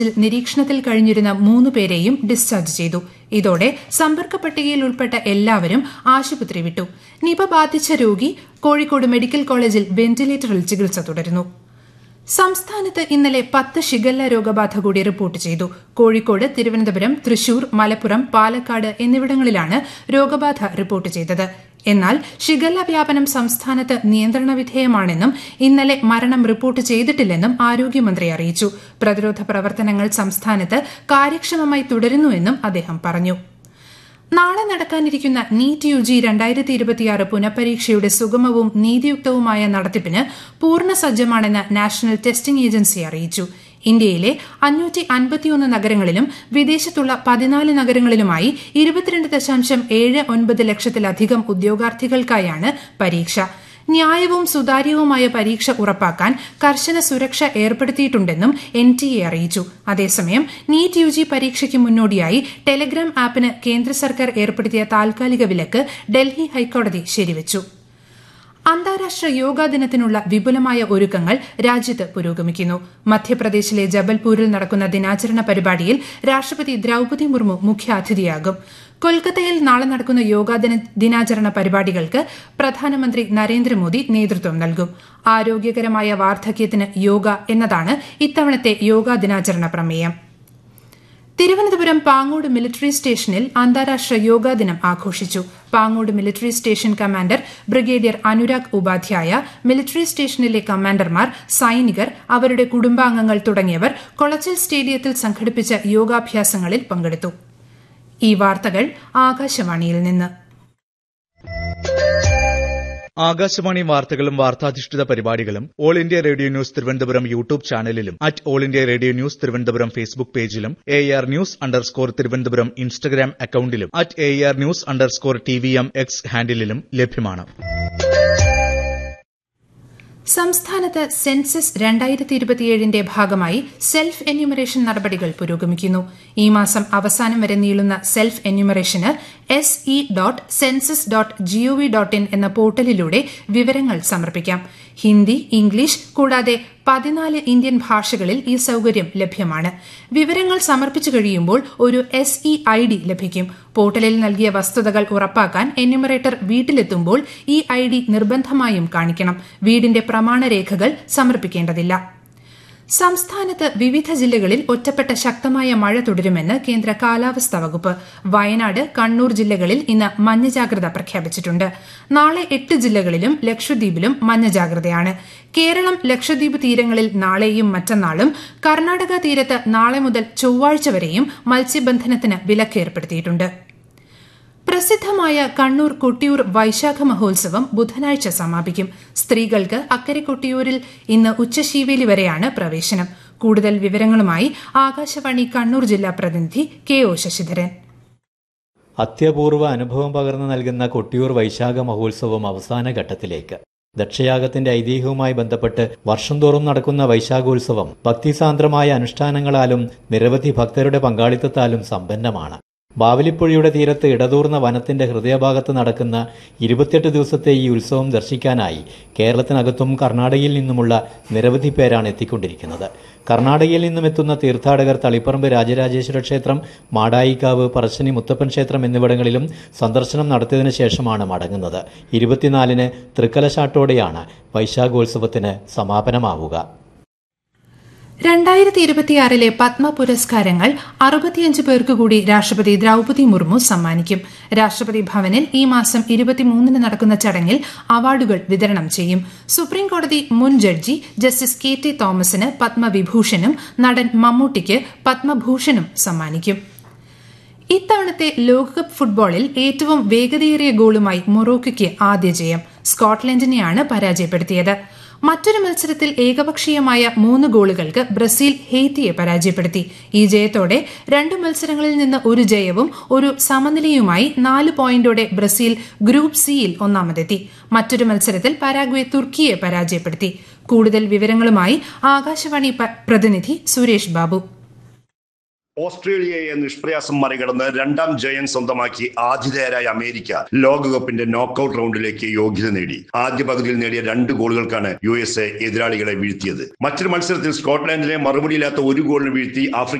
നിരീക്ഷണത്തിൽ കഴിഞ്ഞിരുന്ന മൂന്ന് പേരെയും ഡിസ്ചാർജ് ചെയ്തു ഇതോടെ സമ്പർക്ക പട്ടികയിൽ ഉൾപ്പെട്ട എല്ലാവരും ആശുപത്രി വിട്ടു നിപ ബാധിച്ച രോഗി കോഴിക്കോട് മെഡിക്കൽ കോളേജിൽ വെന്റിലേറ്ററിൽ ചികിത്സ തുടരുന്നു സംസ്ഥാനത്ത് ഇന്നലെ പത്ത് ഷിഗല്ല രോഗബാധ കൂടി റിപ്പോർട്ട് ചെയ്തു കോഴിക്കോട് തിരുവനന്തപുരം തൃശൂർ മലപ്പുറം പാലക്കാട് എന്നിവിടങ്ങളിലാണ് രോഗബാധ റിപ്പോർട്ട് ചെയ്തത് എന്നാൽ ഷിഗല്ല വ്യാപനം സംസ്ഥാനത്ത് നിയന്ത്രണ വിധേയമാണെന്നും ഇന്നലെ മരണം റിപ്പോർട്ട് ചെയ്തിട്ടില്ലെന്നും ആരോഗ്യമന്ത്രി അറിയിച്ചു പ്രതിരോധ പ്രവർത്തനങ്ങൾ സംസ്ഥാനത്ത് കാര്യക്ഷമമായി തുടരുന്നുവെന്നും അദ്ദേഹം പറഞ്ഞു നാളെ നടക്കാനിരിക്കുന്ന നീറ്റ് യു ജി രണ്ടായിരത്തി ഇരുപത്തിയാറ് പുനഃപരീക്ഷയുടെ സുഗമവും നീതിയുക്തവുമായ നടത്തിപ്പിന് പൂർണ്ണ സജ്ജമാണെന്ന് നാഷണൽ ടെസ്റ്റിംഗ് ഏജൻസി അറിയിച്ചു ഇന്ത്യയിലെ അഞ്ഞൂറ്റി അൻപത്തിയൊന്ന് നഗരങ്ങളിലും വിദേശത്തുള്ള പതിനാല് നഗരങ്ങളിലുമായി ഇരുപത്തിരണ്ട് ദശാംശം ഏഴ് ഒൻപത് ലക്ഷത്തിലധികം ഉദ്യോഗാർത്ഥികൾക്കായാണ് പരീക്ഷ ന്യായവും സുതാര്യവുമായ പരീക്ഷ ഉറപ്പാക്കാൻ കർശന സുരക്ഷ ഏർപ്പെടുത്തിയിട്ടുണ്ടെന്നും എൻ ടി എ അറിയിച്ചു അതേസമയം നീറ്റ് യു ജി പരീക്ഷയ്ക്ക് മുന്നോടിയായി ടെലഗ്രാം ആപ്പിന് കേന്ദ്ര സർക്കാർ ഏർപ്പെടുത്തിയ താൽക്കാലിക വിലക്ക് ഡൽഹി ഹൈക്കോടതി ശരിവച്ചു അന്താരാഷ്ട്ര യോഗാ ദിനത്തിനുള്ള വിപുലമായ ഒരുക്കങ്ങൾ രാജ്യത്ത് പുരോഗമിക്കുന്നു മധ്യപ്രദേശിലെ ജബൽപൂരിൽ നടക്കുന്ന ദിനാചരണ പരിപാടിയിൽ രാഷ്ട്രപതി ദ്രൌപതി മുർമു മുഖ്യാതിഥിയാകും കൊൽക്കത്തയിൽ നാളെ നടക്കുന്ന യോഗാ ദിനാചരണ പരിപാടികൾക്ക് പ്രധാനമന്ത്രി നരേന്ദ്രമോദി നേതൃത്വം നൽകും ആരോഗ്യകരമായ വാർദ്ധക്യത്തിന് യോഗ എന്നതാണ് ഇത്തവണത്തെ യോഗാ ദിനാചരണ പ്രമേയം തിരുവനന്തപുരം പാങ്ങോട് മിലിറ്ററി സ്റ്റേഷനിൽ അന്താരാഷ്ട്ര യോഗാ ദിനം ആഘോഷിച്ചു Pangode military station commander brigadier Anurag Upadhyaya military സ്റ്റേഷനിലെ കമാൻഡർമാർ സൈനികർ അവരുടെ കുടുംബാംഗങ്ങൾ തുടങ്ങിയവർ കൊളച്ചൽ സ്റ്റേഡിയത്തിൽ സംഘടിപ്പിച്ച യോഗാഭ്യാസങ്ങളിൽ പങ്കെടുത്തു ഈ വാർത്തകൾ ആകാശവാണിയിൽ നിന്ന് ആകാശവാണി വാർത്തകളും വാർത്താധിഷ്ഠിത പരിപാടികളും all India radio news Thiruvananthapuram YouTube ചാനലിലും at all India radio news Thiruvananthapuram Facebook പേജിലും A R news underscore Thiruvananthapuram Instagram അക്കൌണ്ടിലും at A R news underscore T V M X ഹാൻഡിലും ലഭ്യമാണ് സംസ്ഥാനത്ത് സെൻസസ് രണ്ടായിരത്തി ഇരുപത്തിയേഴിന്റെ ഭാഗമായി സെൽഫ് എന്യൂമറേഷൻ നടപടികൾ പുരോഗമിക്കുന്നു ഈ മാസം അവസാനം വരെ നീളുന്ന സെൽഫ് എന്യൂമറേഷന് S E dot census dot G O V dot in എന്ന പോർട്ടലിലൂടെ വിവരങ്ങൾ സമർപ്പിക്കാം ഹിന്ദി ഇംഗ്ലീഷ് കൂടാതെ പതിനാല് ഇന്ത്യൻ ഭാഷകളിൽ ഈ സൌകര്യം ലഭ്യമാണ് വിവരങ്ങൾ സമർപ്പിച്ചു കഴിയുമ്പോൾ ഒരു എസ് ഇ ഐ ഡി ലഭിക്കും പോർട്ടലിൽ നൽകിയ വസ്തുതകൾ ഉറപ്പാക്കാൻ എന്യൂമറേറ്റർ വീട്ടിലെത്തുമ്പോൾ ഈ ഐ ഡി നിർബന്ധമായും കാണിക്കണം വീടിന്റെ പ്രമാണരേഖകൾ സമർപ്പിക്കേണ്ടതില്ല സംസ്ഥാനത്ത് വിവിധ ജില്ലകളിൽ ഒറ്റപ്പെട്ട ശക്തമായ മഴ തുടരുമെന്ന് കേന്ദ്ര കാലാവസ്ഥാ വകുപ്പ് വയനാട് കണ്ണൂർ ജില്ലകളിൽ ഇന്ന് മഞ്ഞ ജാഗ്രത പ്രഖ്യാപിച്ചിട്ടുണ്ട് നാളെ എട്ട് ജില്ലകളിലും ലക്ഷദ്വീപിലും മഞ്ഞ ജാഗ്രതയാണ് കേരളം ലക്ഷദ്വീപ് തീരങ്ങളിൽ നാളെയും മറ്റന്നാളും കർണാടക തീരത്ത് നാളെ മുതൽ ചൊവ്വാഴ്ച വരെയും മത്സ്യബന്ധനത്തിന് വിലക്ക് ഏർപ്പെടുത്തിയിട്ടുണ്ട് പ്രസിദ്ധമായ കണ്ണൂർ കൊട്ടിയൂർ വൈശാഖ മഹോത്സവം ബുധനാഴ്ച സമാപിക്കും സ്ത്രീകൾക്ക് അക്കരെ കൊട്ടിയൂരിൽ ഇന്ന് ഉച്ചശീവേലി വരെയാണ് പ്രവേശനം കൂടുതൽ വിവരങ്ങളുമായി ആകാശവാണി കണ്ണൂർ ജില്ലാ പ്രതിനിധി കെ ഒ ശശിധരൻ അത്യപൂർവ അനുഭവം പകർന്നു നൽകുന്ന കൊട്ടിയൂർ വൈശാഖ മഹോത്സവം അവസാന ഘട്ടത്തിലേക്ക് ദക്ഷയാഗത്തിന്റെ ഐതിഹ്യവുമായി ബന്ധപ്പെട്ട് വർഷം തോറും നടക്കുന്ന വൈശാഖോത്സവം ഭക്തിസാന്ദ്രമായ അനുഷ്ഠാനങ്ങളാലും നിരവധി ഭക്തരുടെ പങ്കാളിത്തത്താലും സമ്പന്നമാണ് ബാവലിപ്പുഴയുടെ തീരത്ത് ഇടതൂർന്ന വനത്തിന്റെ ഹൃദയഭാഗത്ത് നടക്കുന്ന ഇരുപത്തിയെട്ട് ദിവസത്തെ ഈ ഉത്സവം ദർശിക്കാനായി കേരളത്തിനകത്തും കർണാടകയിൽ നിന്നുമുള്ള നിരവധി പേരാണ് എത്തിക്കൊണ്ടിരിക്കുന്നത് കർണാടകയിൽ നിന്നും എത്തുന്ന തീർത്ഥാടകർ തളിപ്പറമ്പ് രാജരാജേശ്വര ക്ഷേത്രം മാടായിക്കാവ് പറശ്ശിനി മുത്തപ്പൻ ക്ഷേത്രം എന്നിവിടങ്ങളിലും സന്ദർശനം നടത്തിയതിനു ശേഷമാണ് മടങ്ങുന്നത് ഇരുപത്തിനാലിന് തൃക്കലശാട്ടോടെയാണ് വൈശാഖോത്സവത്തിന് സമാപനമാവുക രണ്ടായിരത്തി ഇരുപത്തിയാറിലെ പത്മ പുരസ്കാരങ്ങൾ അറുപത്തിയഞ്ച് പേർക്ക് കൂടി രാഷ്ട്രപതി ദ്രൌപതി മുർമു സമ്മാനിക്കും രാഷ്ട്രപതി ഭവനിൽ ഈ മാസം ഇരുപത്തിമൂന്നിന് നടക്കുന്ന ചടങ്ങിൽ അവാർഡുകൾ വിതരണം ചെയ്യും സുപ്രീംകോടതി മുൻ ജഡ്ജി ജസ്റ്റിസ് കെ ടി തോമസിന് പത്മവിഭൂഷണും നടൻ മമ്മൂട്ടിക്ക് പത്മഭൂഷണും സമ്മാനിക്കും ഇത്തവണത്തെ ലോകകപ്പ് ഫുട്ബോളിൽ ഏറ്റവും വേഗതയേറിയ ഗോളുമായി മൊറോക്കോയ്ക്ക് ആദ്യ ജയം സ്കോട്ട്ലൻഡിനെയാണ് പരാജയപ്പെടുത്തിയത് മറ്റൊരു മത്സരത്തിൽ ഏകപക്ഷീയമായ മൂന്ന് ഗോളുകൾക്ക് ബ്രസീൽ ഹെയ്ത്തിയെ പരാജയപ്പെടുത്തി ഈ ജയത്തോടെ രണ്ട് മത്സരങ്ങളിൽ നിന്ന് ഒരു ജയവും ഒരു സമനിലയുമായി നാല് പോയിന്റോടെ ബ്രസീൽ ഗ്രൂപ്പ് സിയിൽ ഒന്നാമതെത്തി മറ്റൊരു മത്സരത്തിൽ പരാഗ്വെ തുർക്കിയെ പരാജയപ്പെടുത്തി കൂടുതൽ വിവരങ്ങളുമായി ആകാശവാണി പ്രതിനിധി സുരേഷ് ബാബു ഓസ്ട്രേലിയയെ നിഷ്പ്രയാസം മറികടന്ന് രണ്ടാം ജയം സ്വന്തമാക്കി ആതിഥേയരായ അമേരിക്ക ലോകകപ്പിന്റെ നോക്കൌട്ട് റൗണ്ടിലേക്ക് യോഗ്യത നേടി ആദ്യ പകുതിയിൽ നേടിയ രണ്ട് ഗോളുകൾക്കാണ് യു എസ് എ എതിരാളികളെ വീഴ്ത്തിയത് മറ്റൊരു മത്സരത്തിൽ സ്കോട്ട്ലാൻഡിനെ മറുപടിയില്ലാത്ത ഒരു ഗോളിന് വീഴ്ത്തി ആഫ്രിക്ക